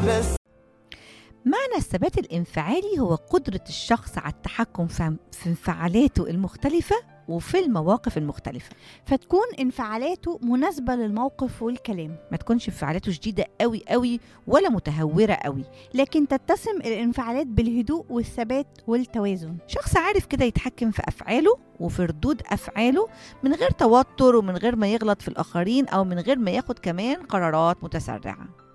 بس معنى الثبات الانفعالي هو قدرة الشخص على التحكم في في انفعالاته المختلفة وفي المواقف المختلفة فتكون انفعالاته مناسبة للموقف والكلام ما تكونش انفعالاته شديدة قوي قوي ولا متهورة قوي لكن تتسم الانفعالات بالهدوء والثبات والتوازن شخص عارف كده يتحكم في أفعاله وفي ردود أفعاله من غير توتر ومن غير ما يغلط في الآخرين أو من غير ما ياخد كمان قرارات متسرعة